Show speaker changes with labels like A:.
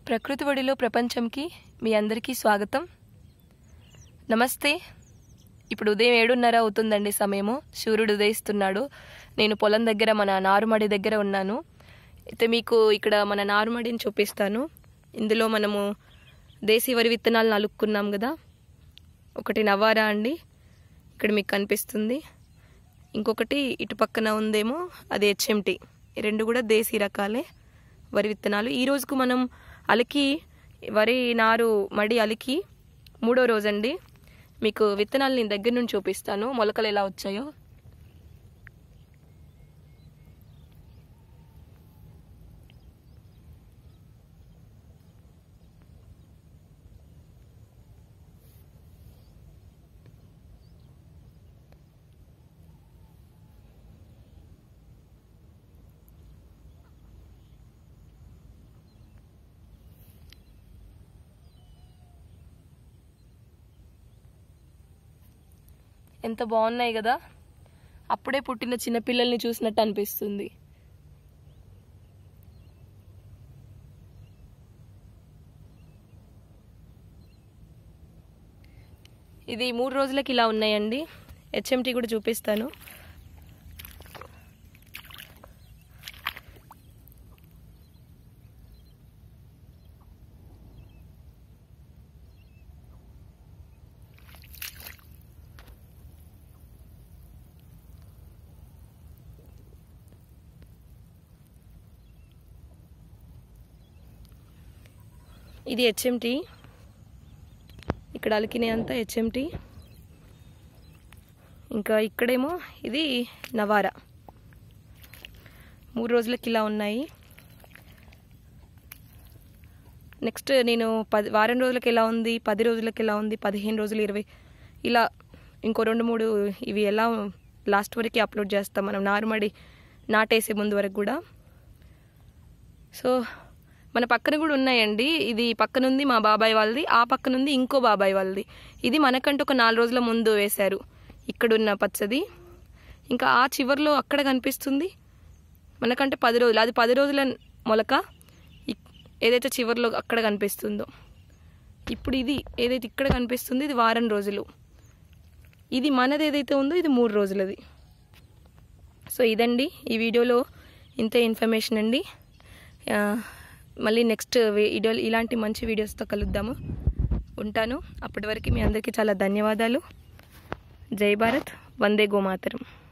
A: ప్రకృతి ఒడిలో ప్రపంచంకి మీ అందరికీ స్వాగతం నమస్తే ఇప్పుడు ఉదయం ఏడున్నర అవుతుందండి సమయము సూర్యుడు ఉదయిస్తున్నాడు నేను పొలం దగ్గర మన నారుమడి దగ్గర ఉన్నాను అయితే మీకు ఇక్కడ మన నారుమడిని చూపిస్తాను ఇందులో మనము దేశీ వరి విత్తనాలు నలుక్కున్నాం కదా ఒకటి నవారా అండి ఇక్కడ మీకు కనిపిస్తుంది ఇంకొకటి ఇటు పక్కన ఉందేమో అది హెచ్ఎంటి ఈ రెండు కూడా దేశీ రకాలే వరి విత్తనాలు ఈ రోజుకు మనం అలికి వరి నారు మడి అలికి మూడో రోజండి మీకు విత్తనాలు నేను దగ్గర నుంచి చూపిస్తాను మొలకలు ఎలా వచ్చాయో ఎంత బాగున్నాయి కదా అప్పుడే పుట్టిన చిన్నపిల్లల్ని చూసినట్టు అనిపిస్తుంది ఇది మూడు రోజులకి ఇలా ఉన్నాయండి హెచ్ఎంటి కూడా చూపిస్తాను ఇది హెచ్ఎంటి ఇక్కడ అలికినే అంతా హెచ్ఎంటి ఇంకా ఇక్కడేమో ఇది నవారా మూడు రోజులకి ఇలా ఉన్నాయి నెక్స్ట్ నేను పది వారం రోజులకి ఎలా ఉంది పది రోజులకి ఎలా ఉంది పదిహేను రోజులు ఇరవై ఇలా ఇంకో రెండు మూడు ఇవి ఎలా లాస్ట్ వరకు అప్లోడ్ చేస్తాం మనం నారుమడి నాటేసే ముందు వరకు కూడా సో మన పక్కన కూడా ఉన్నాయండి ఇది పక్కనుంది మా బాబాయ్ వాళ్ళది ఆ పక్కనుంది ఇంకో బాబాయ్ వాళ్ళది ఇది మనకంటే ఒక నాలుగు రోజుల ముందు వేశారు ఇక్కడున్న పచ్చది ఇంకా ఆ చివర్లో అక్కడ కనిపిస్తుంది మనకంటే పది రోజులు అది పది రోజుల మొలక ఇక్- ఏదైతే చివర్లో అక్కడ కనిపిస్తుందో ఇప్పుడు ఇది ఏదైతే ఇక్కడ కనిపిస్తుంది ఇది వారం రోజులు ఇది మనది ఏదైతే ఉందో ఇది మూడు రోజులది సో ఇదండి ఈ వీడియోలో ఇంతే ఇన్ఫర్మేషన్ అండి ఆ, మళ్ళీ నెక్స్ట్ వీడియో ఇలాంటి మంచి వీడియోస్తో కలుద్దాము ఉంటాను అప్పటి వరకు మీ అందరికీ చాలా ధన్యవాదాలు జై భారత్ వందే గోమాతరం